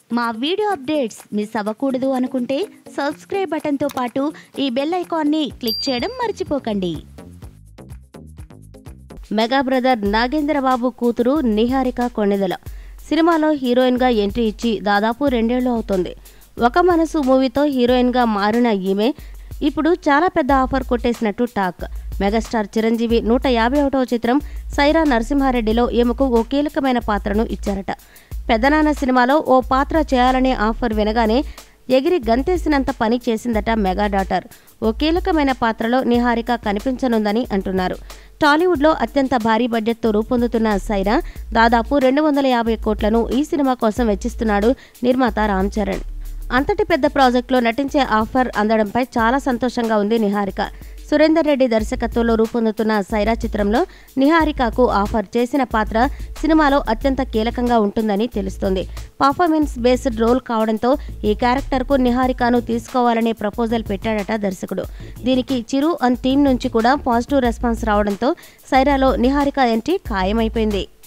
మా video updates miss అవ్వకూడదు అనుకుంటే సబ్స్క్రైబ్ బటన్తో పాటు ఈ బెల్ ఐకాన్ని క్లిక్ చేయడం మర్చిపోకండి మెగా బ్రదర్ నాగేంద్రబాబు కూతురు నిహారిక కొణిదెల సినిమాలో హీరోయిన్గా ఎంట్రీ ఇచ్చి దాదాపు రెండేళ్లు అవుతుంది ఒక మనసు మూవీతో హీరోయిన్గా మారిన ఈమె ఇప్పుడు చాలా పెద్ద ఆఫర్ కొట్టేసినట్టు టాక్ మెగాస్టార్ చిరంజీవి నూట యాభై ఒకటవ చిత్రం సైరా నరసింహారెడ్డిలో ఈమెకు ఓ కీలకమైన పాత్రను ఇచ్చారట పెద్దనాన్న సినిమాలో ఓ పాత్ర చేయాలనే ఆఫర్ వినగానే ఎగిరి గంతేసినంత పని చేసిందట మెగా డాటర్ ఓ కీలకమైన పాత్రలో నిహారిక కనిపించనుందని అంటున్నారు టాలీవుడ్లో అత్యంత భారీ బడ్జెట్తో రూపొందుతున్న సైరా దాదాపు రెండు వందల యాభై కోట్లను ఈ సినిమా కోసం వెచ్చిస్తున్నాడు నిర్మాత రామ్ చరణ్ అంతటి పెద్ద ప్రాజెక్టులో నటించే ఆఫర్ అందడంపై చాలా సంతోషంగా ఉంది నిహారిక సురేందర్ రెడ్డి దర్శకత్వంలో రూపొందుతున్న సైరా చిత్రంలో నిహారికకు ఆఫర్ చేసిన పాత్ర సినిమాలో అత్యంత కీలకంగా ఉంటుందని తెలుస్తోంది పర్ఫార్మెన్స్ బేస్డ్ రోల్ కావడంతో ఈ క్యారెక్టర్కు నిహారికను తీసుకోవాలనే ప్రపోజల్ పెట్టాడట దర్శకుడు దీనికి చిరు అండ్ టీం నుంచి కూడా పాజిటివ్ రెస్పాన్స్ రావడంతో సైరాలో నిహారిక ఎంట్రీ ఖాయమైపోయింది